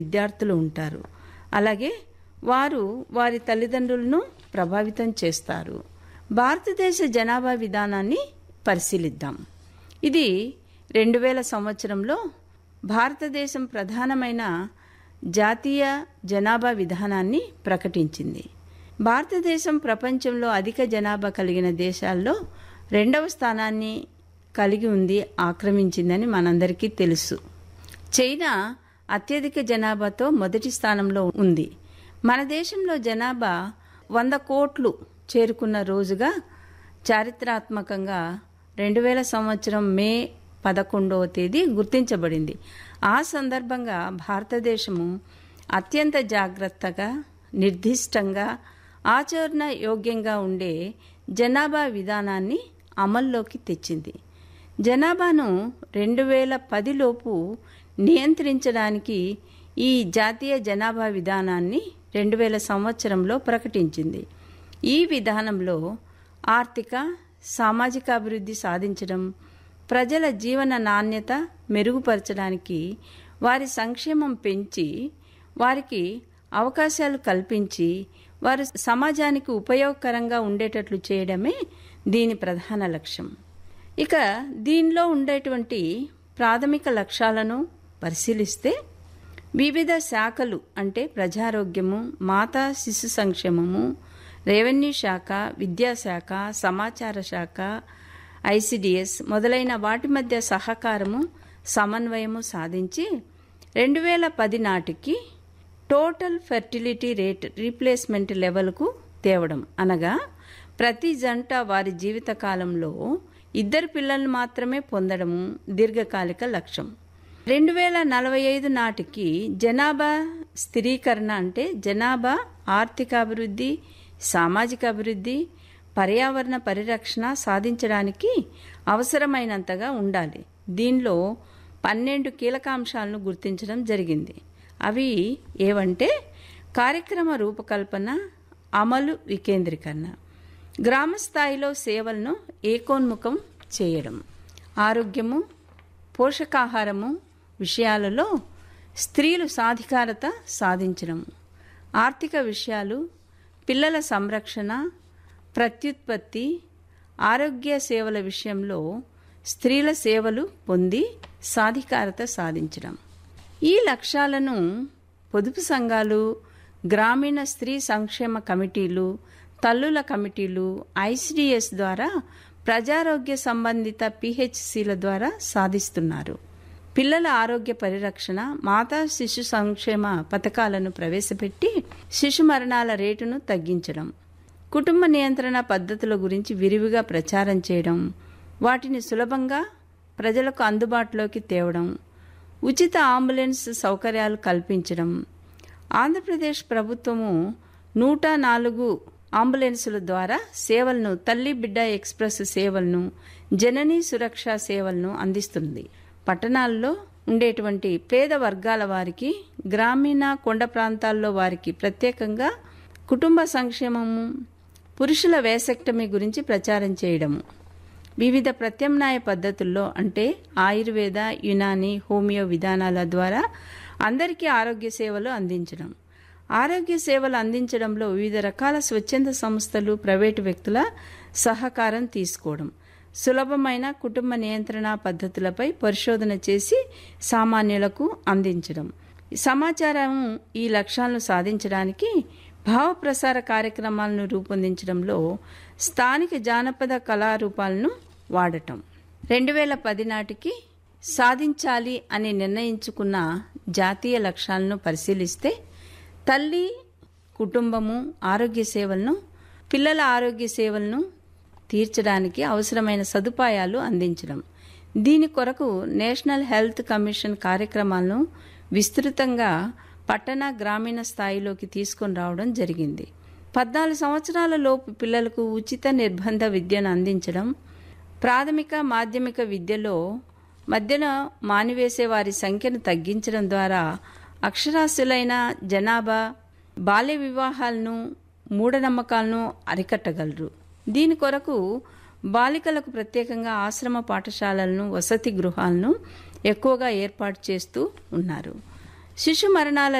విద్యార్థులు ఉంటారు అలాగే వారు వారి తల్లిదండ్రులను ప్రభావితం చేస్తారు భారతదేశ జనాభా విధానాన్ని పరిశీలిద్దాం ఇది రెండు వేల సంవత్సరంలో భారతదేశం ప్రధానమైన జాతీయ జనాభా విధానాన్ని ప్రకటించింది భారతదేశం ప్రపంచంలో అధిక జనాభా కలిగిన దేశాల్లో రెండవ స్థానాన్ని కలిగి ఉంది ఆక్రమించిందని మనందరికీ తెలుసు చైనా అత్యధిక జనాభాతో మొదటి స్థానంలో ఉంది మన దేశంలో జనాభా వంద కోట్లు చేరుకున్న రోజుగా చారిత్రాత్మకంగా రెండు వేల సంవత్సరం మే పదకొండవ తేదీ గుర్తించబడింది ఆ సందర్భంగా భారతదేశము అత్యంత జాగ్రత్తగా నిర్దిష్టంగా ఆచరణ యోగ్యంగా ఉండే జనాభా విధానాన్ని అమల్లోకి తెచ్చింది జనాభాను రెండు వేల పదిలోపు నియంత్రించడానికి ఈ జాతీయ జనాభా విధానాన్ని రెండు వేల సంవత్సరంలో ప్రకటించింది ఈ విధానంలో ఆర్థిక సామాజిక అభివృద్ధి సాధించడం ప్రజల జీవన నాణ్యత మెరుగుపరచడానికి వారి సంక్షేమం పెంచి వారికి అవకాశాలు కల్పించి వారు సమాజానికి ఉపయోగకరంగా ఉండేటట్లు చేయడమే దీని ప్రధాన లక్ష్యం ఇక దీనిలో ఉండేటువంటి ప్రాథమిక లక్ష్యాలను పరిశీలిస్తే వివిధ శాఖలు అంటే ప్రజారోగ్యము మాతా శిశు సంక్షేమము రెవెన్యూ శాఖ విద్యాశాఖ సమాచార శాఖ ఐసిడిఎస్ మొదలైన వాటి మధ్య సహకారము సమన్వయము సాధించి రెండు వేల పది నాటికి టోటల్ ఫెర్టిలిటీ రేట్ రీప్లేస్మెంట్ లెవెల్కు తేవడం అనగా ప్రతి జంట వారి జీవితకాలంలో ఇద్దరు పిల్లలను మాత్రమే పొందడము దీర్ఘకాలిక లక్ష్యం రెండు వేల నలభై ఐదు నాటికి జనాభా స్థిరీకరణ అంటే జనాభా ఆర్థిక అభివృద్ధి సామాజిక అభివృద్ధి పర్యావరణ పరిరక్షణ సాధించడానికి అవసరమైనంతగా ఉండాలి దీనిలో పన్నెండు కీలకాంశాలను గుర్తించడం జరిగింది అవి ఏవంటే కార్యక్రమ రూపకల్పన అమలు వికేంద్రీకరణ గ్రామ స్థాయిలో సేవలను ఏకోన్ముఖం చేయడం ఆరోగ్యము పోషకాహారము విషయాలలో స్త్రీలు సాధికారత సాధించడం ఆర్థిక విషయాలు పిల్లల సంరక్షణ ప్రత్యుత్పత్తి ఆరోగ్య సేవల విషయంలో స్త్రీల సేవలు పొంది సాధికారత సాధించడం ఈ లక్ష్యాలను పొదుపు సంఘాలు గ్రామీణ స్త్రీ సంక్షేమ కమిటీలు తల్లుల కమిటీలు ఐసిడిఎస్ ద్వారా ప్రజారోగ్య సంబంధిత పిహెచ్సిల ద్వారా సాధిస్తున్నారు పిల్లల ఆరోగ్య పరిరక్షణ మాతా శిశు సంక్షేమ పథకాలను ప్రవేశపెట్టి శిశు మరణాల రేటును తగ్గించడం కుటుంబ నియంత్రణ పద్ధతుల గురించి విరివిగా ప్రచారం చేయడం వాటిని సులభంగా ప్రజలకు అందుబాటులోకి తేవడం ఉచిత అంబులెన్స్ సౌకర్యాలు కల్పించడం ఆంధ్రప్రదేశ్ ప్రభుత్వము నూట నాలుగు అంబులెన్సుల ద్వారా సేవలను తల్లి బిడ్డ ఎక్స్ప్రెస్ సేవలను జననీ సురక్ష సేవలను అందిస్తుంది పట్టణాల్లో ఉండేటువంటి పేద వర్గాల వారికి గ్రామీణ కొండ ప్రాంతాల్లో వారికి ప్రత్యేకంగా కుటుంబ సంక్షేమము పురుషుల వేసెక్టమీ గురించి ప్రచారం చేయడము వివిధ ప్రత్యామ్నాయ పద్ధతుల్లో అంటే ఆయుర్వేద యునాని హోమియో విధానాల ద్వారా అందరికీ ఆరోగ్య సేవలు అందించడం ఆరోగ్య సేవలు అందించడంలో వివిధ రకాల స్వచ్ఛంద సంస్థలు ప్రైవేటు వ్యక్తుల సహకారం తీసుకోవడం సులభమైన కుటుంబ నియంత్రణ పద్ధతులపై పరిశోధన చేసి సామాన్యులకు అందించడం సమాచారం ఈ లక్ష్యాలను సాధించడానికి భావప్రసార కార్యక్రమాలను రూపొందించడంలో స్థానిక జానపద కళారూపాలను వాడటం రెండు వేల పది నాటికి సాధించాలి అని నిర్ణయించుకున్న జాతీయ లక్ష్యాలను పరిశీలిస్తే తల్లి కుటుంబము ఆరోగ్య సేవలను పిల్లల ఆరోగ్య సేవలను తీర్చడానికి అవసరమైన సదుపాయాలు అందించడం దీని కొరకు నేషనల్ హెల్త్ కమిషన్ కార్యక్రమాలను విస్తృతంగా పట్టణ గ్రామీణ స్థాయిలోకి తీసుకొని రావడం జరిగింది పద్నాలుగు సంవత్సరాల లోపు పిల్లలకు ఉచిత నిర్బంధ విద్యను అందించడం ప్రాథమిక మాధ్యమిక విద్యలో మధ్యన మానివేసే వారి సంఖ్యను తగ్గించడం ద్వారా అక్షరాస్యులైన జనాభా బాల్య వివాహాలను మూఢనమ్మకాలను అరికట్టగలరు దీని కొరకు బాలికలకు ప్రత్యేకంగా ఆశ్రమ పాఠశాలలను వసతి గృహాలను ఎక్కువగా ఏర్పాటు చేస్తూ ఉన్నారు శిశు మరణాల